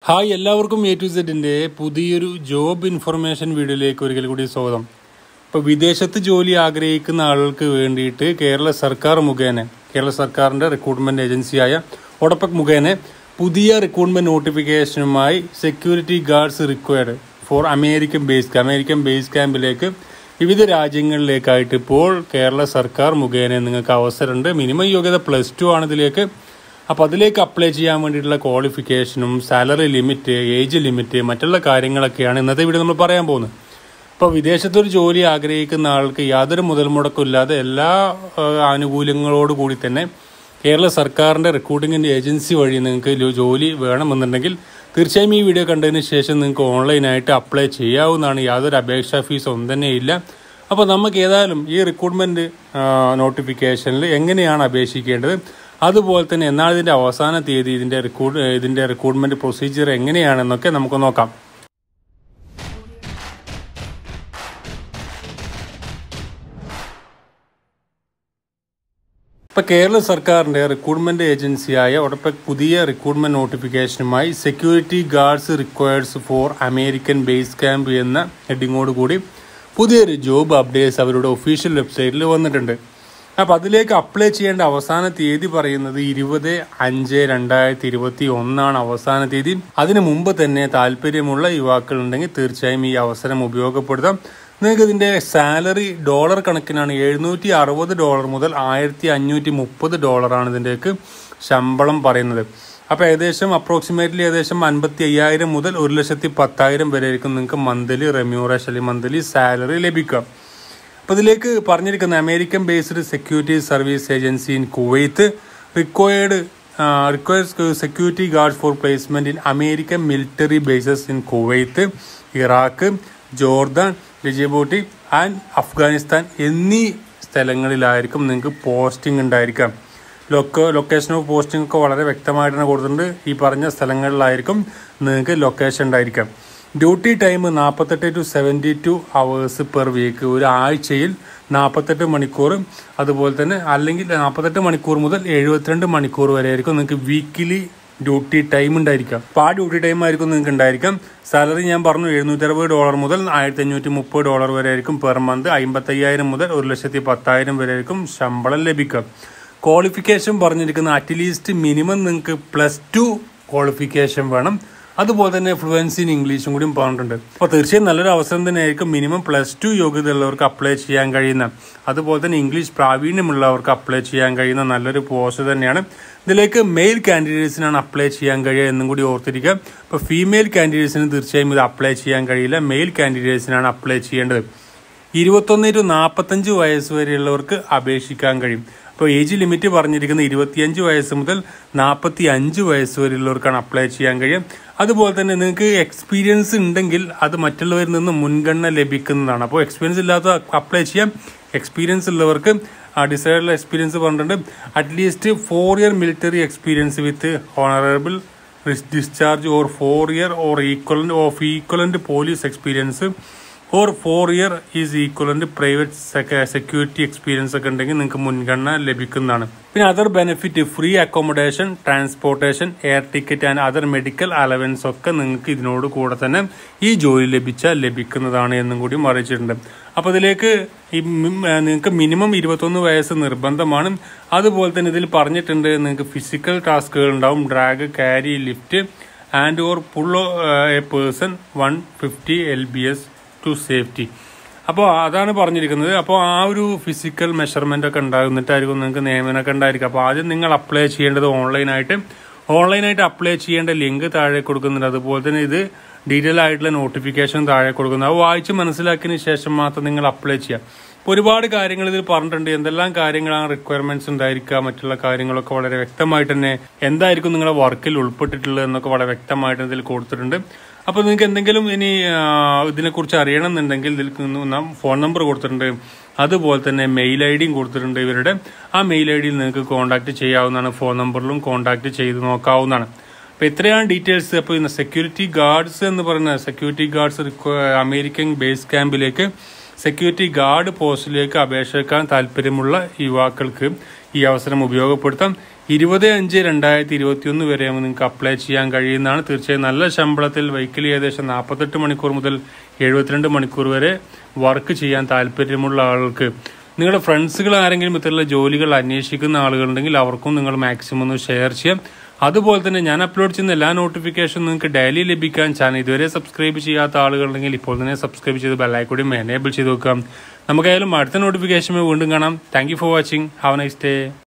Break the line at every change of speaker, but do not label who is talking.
hi എല്ലാവർക്കും A to സെഡിൻ്റെ പുതിയൊരു job information വീഡിയോയിലേക്ക് ഒരിക്കൽ കൂടി സ്വാഗതം ഇപ്പോൾ വിദേശത്ത് ജോലി ആഗ്രഹിക്കുന്ന ആളുകൾക്ക് വേണ്ടിയിട്ട് കേരള സർക്കാർ മുഖേന കേരള സർക്കാരിൻ്റെ റിക്രൂട്ട്മെൻറ്റ് ഏജൻസിയായ ഒടപ്പക് മുഖേന പുതിയ റിക്രൂട്ട്മെൻറ്റ് നോട്ടിഫിക്കേഷനുമായി security guards required for American base American base ക്യാമ്പിലേക്ക് വിവിധ രാജ്യങ്ങളിലേക്കായിട്ട് ഇപ്പോൾ കേരള സർക്കാർ മുഖേന നിങ്ങൾക്ക് അവസരമുണ്ട് മിനിമം യോഗ്യത പ്ലസ് ടു ആണ് ഇതിലേക്ക് അപ്പോൾ അതിലേക്ക് അപ്ലൈ ചെയ്യാൻ വേണ്ടിയിട്ടുള്ള ക്വാളിഫിക്കേഷനും സാലറി ലിമിറ്റ് ഏജ് ലിമിറ്റ് മറ്റുള്ള കാര്യങ്ങളൊക്കെയാണ് ഇന്നത്തെ വീഡിയോ നമ്മൾ പറയാൻ പോകുന്നത് അപ്പോൾ വിദേശത്തൊരു ജോലി ആഗ്രഹിക്കുന്ന ആൾക്ക് യാതൊരു മുതൽ മുടക്കില്ലാതെ എല്ലാ ആ, ആനുകൂല്യങ്ങളോട് കൂടി തന്നെ കേരള സർക്കാരിൻ്റെ റിക്രൂട്ടിങ്ങിൻ്റെ ഏജൻസി വഴി നിങ്ങൾക്ക് ഒരു ജോലി വേണമെന്നുണ്ടെങ്കിൽ തീർച്ചയായും ഈ വീഡിയോ കണ്ടതിന് ശേഷം നിങ്ങൾക്ക് ഓൺലൈനായിട്ട് അപ്ലൈ ചെയ്യാവുന്നതാണ് യാതൊരു അപേക്ഷാ ഫീസ് ഒന്നും തന്നെ ഇല്ല അപ്പോൾ നമുക്ക് ഏതായാലും ഈ റിക്രൂട്ട്മെൻറ്റ് നോട്ടിഫിക്കേഷനിൽ എങ്ങനെയാണ് അപേക്ഷിക്കേണ്ടത് അതുപോലെ തന്നെ എന്നാണ് ഇതിൻ്റെ അവസാന തീയതി ഇതിൻ്റെ റിക്രൂട്ട് ഇതിൻ്റെ റിക്രൂട്ട്മെൻറ്റ് പ്രൊസീജിയർ എങ്ങനെയാണെന്നൊക്കെ നമുക്ക് നോക്കാം ഇപ്പൊ കേരള സർക്കാരിന്റെ റിക്രൂട്ട്മെന്റ് ഏജൻസിയായ ഒടപ്പക് പുതിയ റിക്രൂട്ട്മെന്റ് നോട്ടിഫിക്കേഷനുമായി security guards requireds for American base camp എന്ന ഹെഡിങ്ങോട് കൂടി പുതിയൊരു ജോബ് അപ്ഡേറ്റ്സ് അവരുടെ ഒഫീഷ്യൽ വെബ്സൈറ്റിൽ വന്നിട്ടുണ്ട് അപ്പോൾ അതിലേക്ക് അപ്ലൈ ചെയ്യേണ്ട അവസാന തീയതി പറയുന്നത് ഇരുപത് അഞ്ച് രണ്ടായിരത്തി ഇരുപത്തി ഒന്നാണ് അവസാന തീയതി അതിനു മുമ്പ് തന്നെ താല്പര്യമുള്ള യുവാക്കൾ ഉണ്ടെങ്കിൽ തീർച്ചയായും ഈ അവസരം ഉപയോഗപ്പെടുത്താം നിങ്ങൾക്ക് ഇതിന്റെ സാലറി ഡോളർ കണക്കിനാണ് എഴുന്നൂറ്റി അറുപത് ഡോളർ മുതൽ ആയിരത്തി അഞ്ഞൂറ്റി മുപ്പത് ഡോളറാണ് ഇതിൻ്റെക്ക് ശമ്പളം പറയുന്നത് അപ്പോൾ ഏകദേശം അപ്രോക്സിമേറ്റ്ലി ഏകദേശം അൻപത്തി അയ്യായിരം മുതൽ ഒരു ലക്ഷത്തി പത്തായിരം വരെ ആയിരിക്കും നിങ്ങൾക്ക് മന്ത്ലി റെമ്യൂറേഷൻ അല്ലെങ്കിൽ മന്ത്ലി സാലറി ലഭിക്കുക അപ്പോൾ ഇതിലേക്ക് പറഞ്ഞിരിക്കുന്ന American based security service agency in Kuwait required requires security guard for placement in American military bases in Kuwait Iraq Jordan Djibouti and Afghanistan എന്നീ സ്ഥലങ്ങളിലായിരിക്കും നിങ്ങൾക്ക് പോസ്റ്റിംഗ് ഉണ്ടായിരിക്കാം ലൊക്ക ലൊക്കേഷൻ ഓഫ് പോസ്റ്റിംഗ് ഒക്കെ വളരെ വ്യക്തമായിട്ട് തന്നെ കൊടുത്തിട്ടുണ്ട് ഈ പറഞ്ഞ സ്ഥലങ്ങളിലായിരിക്കും നിങ്ങൾക്ക് ലൊക്കേഷൻ ഉണ്ടായിരിക്കാം ഡ്യൂട്ടി ടൈം നാൽപ്പത്തെട്ട് to seventy two hours per week ഒരു ആഴ്ചയിൽ നാൽപ്പത്തെട്ട് മണിക്കൂർ അതുപോലെ തന്നെ അല്ലെങ്കിൽ നാൽപ്പത്തെട്ട് മണിക്കൂർ മുതൽ എഴുപത്തിരണ്ട് മണിക്കൂർ വരെ ആയിരിക്കും നിങ്ങൾക്ക് വീക്കിലി ഡ്യൂട്ടി ടൈം ഉണ്ടായിരിക്കാം അപ്പോൾ ആ ഡ്യൂട്ടി ടൈം ആയിരിക്കും നിങ്ങൾക്ക് ഉണ്ടായിരിക്കാം സാലറി ഞാൻ പറഞ്ഞു എഴുന്നൂറ്റി അറുപത് ഡോളർ മുതൽ ആയിരത്തി അഞ്ഞൂറ്റി മുപ്പത് ഡോളർ വരെ ആയിരിക്കും പെർ മന്ത് അമ്പത്തയ്യായിരം മുതൽ ഒരു ലക്ഷത്തി പത്തായിരം വരെ ആയിരിക്കും ശമ്പളം ലഭിക്കുക ക്വാളിഫിക്കേഷൻ പറഞ്ഞിരിക്കുന്ന അറ്റ്ലീസ്റ്റ് മിനിമം നിങ്ങൾക്ക് പ്ലസ് ടു ക്വാളിഫിക്കേഷൻ വേണം അതുപോലെ തന്നെ ഫ്ലുവൻസി ഇൻ ഇംഗ്ലീഷും കൂടിയും പറഞ്ഞിട്ടുണ്ട് അപ്പോൾ തീർച്ചയായും നല്ലൊരു അവസരം തന്നെയായിരിക്കും മിനിമം പ്ലസ് ടു യോഗ്യതയുള്ളവർക്ക് അപ്ലൈ ചെയ്യാൻ കഴിയുന്ന അതുപോലെ തന്നെ ഇംഗ്ലീഷ് പ്രാവീണ്യമുള്ളവർക്ക് അപ്ലൈ ചെയ്യാൻ കഴിയുന്ന നല്ലൊരു പോസ്റ്റ് തന്നെയാണ് ഇതിലേക്ക് മെയിൽ കാൻഡിഡേറ്റ്സിനാണ് അപ്ലൈ ചെയ്യാൻ കഴിയുക എന്നും കൂടി ഓർത്തിരിക്കുക ഇപ്പോൾ ഫീമെയിൽ കാൻഡിഡേറ്റ്സിന് തീർച്ചയായും ഇത് അപ്ലൈ ചെയ്യാൻ കഴിയില്ല മെയിൽ കാൻഡിഡേറ്റ്സിനാണ് അപ്ലൈ ചെയ്യേണ്ടത് ഇരുപത്തൊന്ന് ടു നാൽപ്പത്തഞ്ച് വയസ്സ് വരെയുള്ളവർക്ക് അപേക്ഷിക്കാൻ കഴിയും അപ്പോൾ ഏജ് ലിമിറ്റ് പറഞ്ഞിരിക്കുന്നത് ഇരുപത്തിയഞ്ച് വയസ്സ് മുതൽ നാൽപ്പത്തി അഞ്ച് വയസ്സ് വരെയുള്ളവർക്കാണ് അപ്ലൈ ചെയ്യാൻ കഴിയും അതുപോലെ തന്നെ നിങ്ങൾക്ക് എക്സ്പീരിയൻസ് ഉണ്ടെങ്കിൽ അത് മറ്റുള്ളവരിൽ നിന്ന് മുൻഗണന ലഭിക്കുന്നതാണ് അപ്പോൾ എക്സ്പീരിയൻസ് ഇല്ലാത്ത അപ്ലൈ ചെയ്യാം എക്സ്പീരിയൻസ് ഉള്ളവർക്ക് ഡിസൈഡുള്ള എക്സ്പീരിയൻസ് പറഞ്ഞിട്ടുണ്ട് at least four year military experience with honourable discharge or four year or equivalent of equivalent police experience or four year is equivalent private security experience ഒക്കെ ഉണ്ടെങ്കിൽ നിങ്ങൾക്ക് മുൻഗണന ലഭിക്കുന്നതാണ് പിന്നെ other benefit free accommodation transportation air ticket and other medical allowance ഒക്കെ നിങ്ങൾക്ക് ഇതിനോട് കൂടെ തന്നെ ഈ ജോലി ലഭിച്ചാൽ ലഭിക്കുന്നതാണ് എന്നും കൂടി അറിയിച്ചിട്ടുണ്ട് അപ്പോൾ ഇതിലേക്ക് ഈ മിം- ഏഹ് നിങ്ങൾക്ക് മിനിമം ഇരുപത്തൊന്ന് വയസ്സ് നിർബന്ധമാണ് അതുപോലെ തന്നെ ഇതിൽ പറഞ്ഞിട്ടുണ്ട് നിങ്ങൾക്ക് ഫിസിക്കൽ ടാസ്കുകൾ ഉണ്ടാവും drag carry lift and or പുള്ളോ a person one fifty L B S to safety അപ്പോൾ അതാണ് പറഞ്ഞിരിക്കുന്നത് അപ്പോൾ ആ ഒരു ഫിസിക്കൽ മെഷർമെൻ്റ് ഒക്കെ ഉണ്ടാകുന്നിട്ടായിരിക്കും നിങ്ങൾക്ക് നിയമനമൊക്കെ ഉണ്ടായിരിക്കും അപ്പോൾ ആദ്യം നിങ്ങൾ അപ്ലൈ ചെയ്യേണ്ടത് ഓൺലൈനായിട്ട് ഓൺലൈനായിട്ട് അപ്ലൈ ചെയ്യേണ്ട ലിങ്ക് താഴെ കൊടുക്കുന്നുണ്ട് അതുപോലെ തന്നെ ഇത് ഡീറ്റെയിൽ ആയിട്ടുള്ള നോട്ടിഫിക്കേഷൻ താഴെ കൊടുക്കുന്നത് അത് വായിച്ച് മനസ്സിലാക്കിയതിന് ശേഷം മാത്രം നിങ്ങൾ അപ്ലൈ ചെയ്യാം ഇപ്പോൾ ഒരുപാട് കാര്യങ്ങൾ ഇതിൽ പറഞ്ഞിട്ടുണ്ട് എന്തെല്ലാം കാര്യങ്ങളാണ് റിക്വയർമെന്റ്സ് ഉണ്ടായിരിക്കുക മറ്റുള്ള കാര്യങ്ങളൊക്കെ വളരെ വ്യക്തമായിട്ട് തന്നെ എന്തായിരിക്കും നിങ്ങളുടെ വർക്കിൽ ഉൾപ്പെട്ടിട്ടുള്ളത് എന്നൊക്കെ വളരെ വ്യക്തമായിട്ട് ഇതിൽ കൊടുത്തിട്ടുണ്ട് അപ്പോൾ നിങ്ങൾക്ക് എന്തെങ്കിലും ഇനി ആ, ഇതിനെക്കുറിച്ച് അറിയണമെന്നുണ്ടെങ്കിൽ ഇതിൽ നാം ഫോൺ നമ്പർ കൊടുത്തിട്ടുണ്ട് അതുപോലെ തന്നെ മെയിൽ ഐ ഡിയും കൊടുത്തിട്ടുണ്ട് ഇവരുടെ ആ മെയിൽ ഐ ഡിയിൽ നിങ്ങൾക്ക് കോൺടാക്ട് ചെയ്യാവുന്നതാണ് ഫോൺ നമ്പറിലും കോൺടാക്ട് ചെയ്ത് നോക്കാവുന്നതാണ് അപ്പോൾ ഇത്രയാണ് ഡീറ്റെയിൽസ് അപ്പോൾ ഇന്ന് സെക്യൂരിറ്റി ഗാർഡ്സ് എന്ന് പറയുന്ന സെക്യൂരിറ്റി ഗാർഡ്സ് അമേരിക്കൻ ബേസ് ക്യാമ്പിലേക്ക് സെക്യൂരിറ്റി ഗാർഡ് പോസ്റ്റിലേക്ക് അപേക്ഷിക്കാൻ താല്പര്യമുള്ള യുവാക്കൾക്ക് ഈ അവസരം ഉപയോഗപ്പെടുത്താം ഇരുപത് അഞ്ച് രണ്ടായിരത്തി ഇരുപത്തി ഒന്ന് വരെ നിങ്ങൾക്ക് അപ്ലൈ ചെയ്യാൻ കഴിയുന്നതാണ് തീർച്ചയായും നല്ല ശമ്പളത്തിൽ വൈക്കലി ഏകദേശം നാൽപ്പത്തെട്ട് മണിക്കൂർ മുതൽ എഴുപത്തിരണ്ട് മണിക്കൂർ വരെ വർക്ക് ചെയ്യാൻ താല്പര്യമുള്ള ആൾക്ക് നിങ്ങളുടെ ഫ്രണ്ട്സുകൾ ആരെങ്കിലും ഇത്തരത്തിലുള്ള ജോലികൾ അന്വേഷിക്കുന്ന ആളുകളുണ്ടെങ്കിൽ അവർക്കും നിങ്ങൾ മാക്സിമം ഒന്ന് ഷെയർ ചെയ്യാം അതുപോലെ തന്നെ ഞാൻ അപ്ലോഡ് ചെയ്യുന്ന എല്ലാ നോട്ടിഫിക്കേഷനും നിങ്ങൾക്ക് ഡെയിലി ലഭിക്കാൻ ചാനൽ ഇതുവരെ സബ്സ്ക്രൈബ് ചെയ്യാത്ത ആളുകളുണ്ടെങ്കിൽ ഇപ്പോൾ തന്നെ സബ്സ്ക്രൈബ് ചെയ്ത് ബെല്ലൈക്കൂടിയും എനേബിൾ ചെയ്ത് വെക്കാം നമുക്കായാലും അടുത്ത നോട്ടിഫിക്കേഷൻ വീണ്ടും കാണാം thank you for watching have nice day